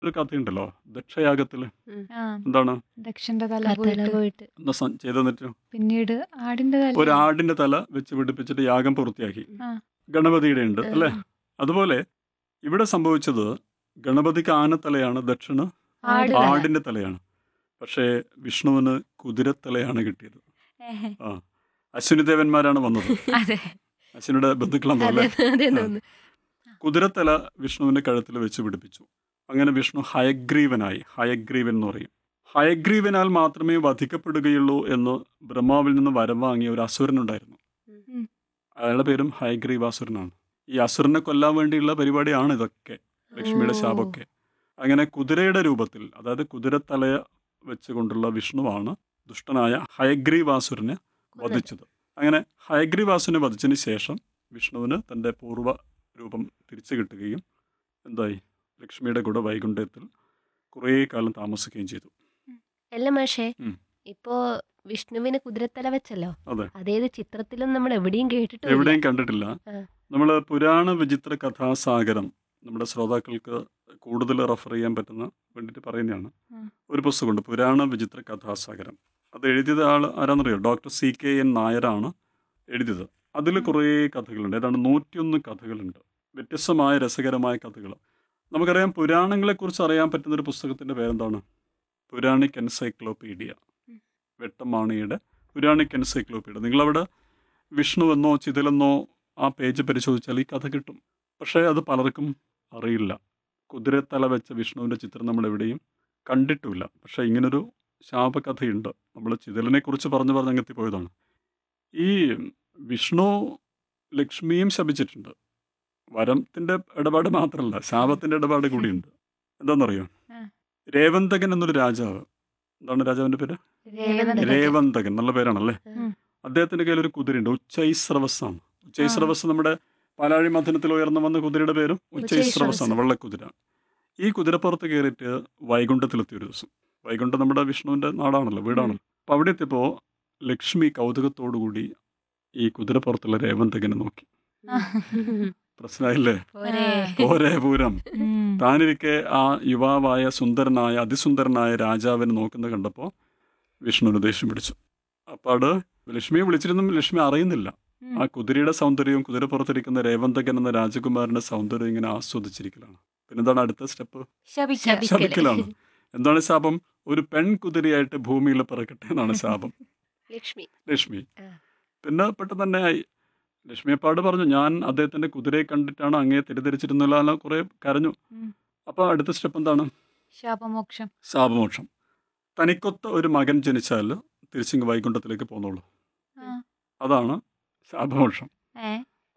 ഒരു കഥയുണ്ടല്ലോ ദക്ഷയാഗത്തില് ആ എന്താണ് ദക്ഷന്റെ തല തല പോയിട്ട് പോയിട്ട് എന്താ സം- ചെയ്തെന്നിട്ട് പിന്നീട് ആടിന്റെ തല ഒരു ആടിന്റെ തല വെച്ച് പിടിപ്പിച്ചിട്ട് യാഗം പൂർത്തിയാക്കി ആ. ഗണപതിയുടെ ഉണ്ട് അല്ലെ അതുപോലെ ഇവിടെ സംഭവിച്ചത് ഗണപതിക്ക് ആനത്തലയാണ് ദക്ഷന് ആട് തല. ആടിന്റെ തലയാണ് പക്ഷേ വിഷ്ണുവിന് കുതിരത്തലയാണ് കിട്ടിയത് ഏഹ്. ആ അശ്വിനി ദേവന്മാരാണ് വന്നത് അതെ അശ്വിനിയുടെ ബന്ധുക്കളെന്നോ അതെ അല്ലേ അതെ ആ. തോന്നുന്നു കുതിരത്തല വിഷ്ണുവിന്റെ കഴുത്തിൽ വെച്ച് പിടിപ്പിച്ചു അങ്ങനെ വിഷ്ണു ഹയഗ്രീവനായി ഹയഗ്രീവൻ എന്ന് പറയും ഹയഗ്രീവനാൽ മാത്രമേ വധിക്കപ്പെടുകയുള്ളൂ എന്ന് ബ്രഹ്മാവിൽ നിന്ന് വരം വാങ്ങിയ ഒരു അസുരനുണ്ടായിരുന്നു ഉം. അയാളുടെ പേരും ഹയഗ്രീവാസുരനാണ് ഈ അസുരനെ കൊല്ലാൻ വേണ്ടിയുള്ള പരിപാടിയാണ് ഇതൊക്കെ ലക്ഷ്മിയുടെ ഓ. ശാപമൊക്കെ അങ്ങനെ കുതിരയുടെ രൂപത്തിൽ അതായത് കുതിരത്തല വെച്ചുകൊണ്ടുള്ള വിഷ്ണുവാണ് ദുഷ്ടനായ ഹയഗ്രീവാസുരനെ വധിച്ചത് അങ്ങനെ ഹയഗ്രീവാസുനെ വധിച്ചതിന് ശേഷം വിഷ്ണുവിന് തൻ്റെ പൂർവ്വ രൂപം തിരിച്ചു കിട്ടുകയും എന്തായി ലക്ഷ്മിയുടെ കൂടെ വൈകുണ്ഠത്തിൽ കുറേ കാലം താമസിക്കുകയും ചെയ്തു അല്ല മാഷേ ഉം. ഇപ്പോ വിഷ്ണുവിന് കുതിരത്തല വെച്ചല്ലോ അതെ. അതേത് ചിത്രത്തിലും നമ്മൾ എവിടെയും കേട്ടിട്ടില്ല എവിടെയും കണ്ടിട്ടില്ല ആ. നമ്മൾ പുരാണ വിചിത്ര കഥാസാഗരം നമ്മുടെ ശ്രോതാക്കൾക്ക് കൂടുതൽ റെഫർ ചെയ്യാൻ പറ്റുന്ന വേണ്ടിയിട്ട് പറയുന്നതാണ് ഉം. ഒരു പുസ്തകമുണ്ട് പുരാണ വിചിത്ര കഥാസാഗരം അത് എഴുതിയത് ആൾ ആരാന്നറിയോ ഡോക്ടർ സി കെ എൻ നായരാണ് എഴുതിയത് അതിൽ കുറേ കഥകളുണ്ട് ഏതാണ്ട് നൂറ്റിയൊന്ന് കഥകളുണ്ട് വ്യത്യസ്തമായ രസകരമായ കഥകൾ നമുക്കറിയാം പുരാണങ്ങളെക്കുറിച്ച് അറിയാൻ പറ്റുന്ന ഒരു പുസ്തകത്തിൻ്റെ പേരെന്താണ് പുരാണിക് എൻസൈക്ലോപീഡിയ ഉം. വെട്ടമാണിയുടെ പുരാണിക് എൻസൈക്ലോപീഡിയ നിങ്ങളവിടെ വിഷ്ണു എന്നോ ചിതലെന്നോ ആ പേജ് പരിശോധിച്ചാൽ ഈ കഥ കിട്ടും പക്ഷേ അത് പലർക്കും അറിയില്ല കുതിരത്തല വെച്ച വിഷ്ണുവിൻ്റെ ചിത്രം നമ്മൾ എവിടെയും കണ്ടിട്ടുമില്ല പക്ഷേ ഇങ്ങനൊരു ശാപകഥയുണ്ട് നമ്മൾ ചിതലിനെ കുറിച്ച് പറഞ്ഞു പറഞ്ഞ് അങ്ങ് എത്തിപ്പോയതാണ് ഈ വിഷ്ണു ലക്ഷ്മിയും ശപിച്ചിട്ടുണ്ട് വരത്തിൻ്റെ ഇടപാട് മാത്രമല്ല ശാപത്തിൻ്റെ ഇടപാട് കൂടിയുണ്ട് എന്താണെന്നറിയോ ആ. രേവന്തകൻ എന്നൊരു രാജാവ് എന്താണ് രാജാവിൻ്റെ പേര് രേവന്തകൻ. രേവന്തകൻ നല്ല പേരാണല്ലേ ഉം. അദ്ദേഹത്തിന്റെ കയ്യിൽ ഒരു കുതിരയുണ്ട് ഉച്ചൈസ്രവസാണ് ഉച്ചൈസ്രവസ് നമ്മുടെ പാലാഴി മഥനത്തിൽ ഉയർന്നു വന്ന കുതിരയുടെ പേരും ഉച്ചൈസ്രവസാണ് വെള്ളക്കുതിര ഈ കുതിരപ്പുറത്ത് കയറിയിട്ട് വൈകുണ്ഠത്തിലെത്തിയ ഒരു ദിവസം വൈകുണ്ഠം നമ്മുടെ വിഷ്ണുവിന്റെ നാടാണല്ലോ വീടാണല്ലോ അപ്പൊ അവിടെ എത്തിയപ്പോ ലക്ഷ്മി കൗതുകത്തോടുകൂടി ഈ കുതിരപ്പുറത്തുള്ള രേവന്തകനെ നോക്കി പ്രശ്നമായില്ലേ പോരെ. പോരേ പൂരം ഉം. താനിരിക്കെ ആ യുവാവായ സുന്ദരനായ അതിസുന്ദരനായ രാജാവിനെ നോക്കുന്നത് കണ്ടപ്പോൾ വിഷ്ണുവിന് ദേഷ്യം പിടിച്ചു അപ്പോൾ അവിടെ ലക്ഷ്മിയെ വിളിച്ചിരുന്നും ലക്ഷ്മി അറിയുന്നില്ല ഉം. ആ കുതിരയുടെ സൗന്ദര്യവും കുതിര പുറത്തിരിക്കുന്ന രേവന്തകൻ എന്ന രാജകുമാരന്റെ സൗന്ദര്യം ഇങ്ങനെ ആസ്വദിച്ചിരിക്കലാണ് പിന്നെന്താണ് അടുത്ത സ്റ്റെപ്പ് ശപിക്ക. ശപിക്കല്. ശപിക്കലാണ് എന്താണ് ശാപം ഒരു പെൺകുതിരയായിട്ട് ഭൂമിയിൽ പിറക്കട്ടെ എന്നാണ് ശാപം ലക്ഷ്മി ലക്ഷ്മി ആ. പിന്നെ പെട്ടെന്ന് തന്നെ ആയി ലക്ഷ്മിയപ്പാട് പറഞ്ഞു ഞാൻ അദ്ദേഹത്തിന്റെ കുതിരയെ കണ്ടിട്ടാണ് അങ്ങേ തെറ്റിദ്ധരിച്ചിരുന്നില്ല കുറെ കരഞ്ഞു ഉം. അപ്പൊ അടുത്ത സ്റ്റെപ്പ് എന്താണ് ശാപമോക്ഷം ശാപമോക്ഷം തനിക്കൊത്ത ഒരു മകൻ ജനിച്ചാൽ തിരിച്ചിങ് വൈകുണ്ഠത്തിലേക്ക് പോന്നോളൂ ആ. അതാണ് ശാപമോക്ഷം ഏ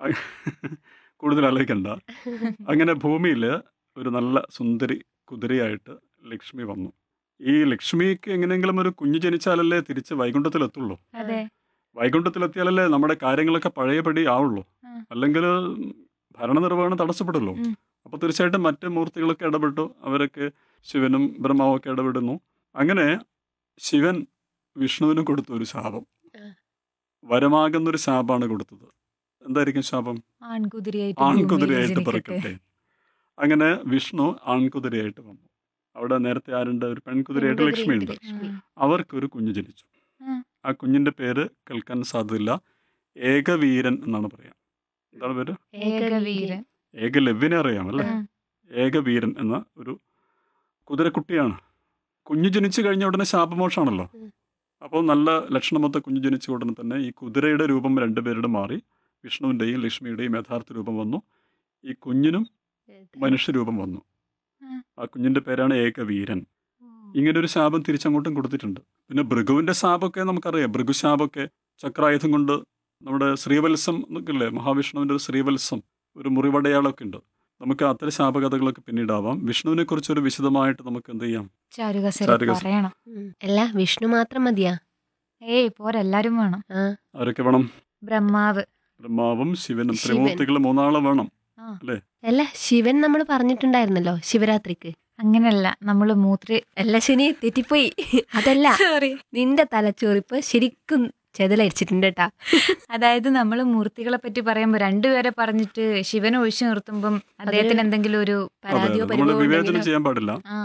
കൂടുതൽ ആലോചിക്കണ്ട അങ്ങനെ ഭൂമിയിൽ ഒരു നല്ല സുന്ദരി കുതിരയായിട്ട് ലക്ഷ്മി വന്നു ഈ ലക്ഷ്മിക്ക് എങ്ങനെയെങ്കിലും ഒരു കുഞ്ഞ് ജനിച്ചാലല്ലേ തിരിച്ച് വൈകുണ്ഠത്തിലെത്തുള്ളൂ അതെ വൈകുണ്ഠത്തിലെത്തിയാലല്ലേ നമ്മുടെ കാര്യങ്ങളൊക്കെ പഴയപടി ആവുള്ളൂ ആ. അല്ലെങ്കിൽ ഭരണനിർവഹണം തടസ്സപ്പെടുള്ളൂ ഉം. അപ്പോൾ തീർച്ചയായിട്ടും മറ്റ് മൂർത്തികളൊക്കെ ഇടപെട്ടു അവരൊക്കെ ശിവനും ബ്രഹ്മാവും ഒക്കെ ഇടപെടുന്നു അങ്ങനെ ശിവൻ വിഷ്ണുവിനും കൊടുത്തു ഒരു ശാപം ആ. വരമാകുന്നൊരു ശാപമാണ് കൊടുത്തത് എന്തായിരിക്കും ശാപം ആൺകുതിരയായിട്ട് ആൺകുതിരയായിട്ട് ഭൂമിയിൽ പിറക്കട്ടെ ജനിക്കട്ടെ. അങ്ങനെ വിഷ്ണു ആൺകുതിരയായിട്ട് വന്നു അവിടെ നേരത്തെ ആരുണ്ട് ഒരു പെൺകുതിരയായിട്ട് ലക്ഷ്മിയുണ്ട് ലക്ഷ്മി. അവർക്കൊരു കുഞ്ഞ് ജനിച്ചു ആ. ആ കുഞ്ഞിന്റെ പേര് കേൾക്കാൻ സാധ്യതയില്ല ഏകവീരൻ എന്നാണ് പറയാം എന്താണ് പേര് ഏകവീരൻ ഏകലവ്യനെ അറിയാം അല്ലേ ഉം. ഏകവീരൻ എന്ന ഒരു കുതിരക്കുട്ടിയാണ് കുഞ്ഞ് ജനിച്ചു കഴിഞ്ഞ ഉടനെ ശാപമോഷാണല്ലോ ഉം. അപ്പോൾ നല്ല ലക്ഷണമൊത്ത കുഞ്ഞ് ജനിച്ച ഉടനെ തന്നെ ഈ കുതിരയുടെ രൂപം രണ്ടുപേരുടെ മാറി വിഷ്ണുവിൻ്റെയും ലക്ഷ്മിയുടെയും യഥാർത്ഥ രൂപം വന്നു ഈ കുഞ്ഞിനും മനുഷ്യരൂപം വന്നു ഉം. ആ കുഞ്ഞിന്റെ പേരാണ് ഏകവീരൻ ഇങ്ങനെ ഒരു ശാപം തിരിച്ചങ്ങോട്ടും കൊടുത്തിട്ടുണ്ട് പിന്നെ ഭൃഗുവിന്റെ ശാപമൊക്കെ നമുക്കറിയാം ഭൃഗുശാപമൊക്കെ ചക്രായുധം കൊണ്ട് നമ്മുടെ ശ്രീവത്സം എന്നൊക്കെ ഇല്ലേ മഹാവിഷ്ണുവിന്റെ ഒരു ശ്രീവത്സം ഒരു മുറിവടയാളമൊക്കെ ഉണ്ട് നമുക്ക് അത്തരം ശാപകഥകളൊക്കെ പിന്നീടാവാം വിഷ്ണുവിനെ കുറിച്ച് ഒരു വിശദമായിട്ട് നമുക്ക് എന്ത് ചെയ്യാം ചാരുകസര ചാരുകസ- പറയണം ഉം. അല്ല വിഷ്ണു മാത്രം മതിയാ ഏയ് പോരെല്ലാരും വേണം ആ ആരൊക്കെ വേണം ബ്രഹ്മാവ് ബ്രഹ്മാവും ശിവനും ശിവൻ. ത്രിമൂർത്തികൾ മൂന്നാളെ വേണം അല്ല ശിവൻ നമ്മൾ പറഞ്ഞിട്ടുണ്ടായിരുന്നല്ലോ ശിവരാത്രിക്ക് അങ്ങനല്ല നമ്മള് മൂത്രി അല്ല ശനി തെറ്റിപ്പോയി അതല്ല സോറി നിന്റെ തലച്ചോറിപ്പ് ശരിക്കും ചെതലരിച്ചിട്ടുണ്ട് കേട്ടാ അതായത് നമ്മൾ മൂർത്തികളെ പറ്റി പറയുമ്പോൾ രണ്ടുപേരെ പറഞ്ഞിട്ട് ശിവനെ ഒഴിച്ചു നിർത്തുമ്പം അദ്ദേഹത്തിന് എന്തെങ്കിലും ഒരു അതെ പരാതിയോ നമ്മൾ പരിഭവോ വിവേചനം ഉണ്ടെങ്കിലോ ചെയ്യാൻ പാടില്ല ആ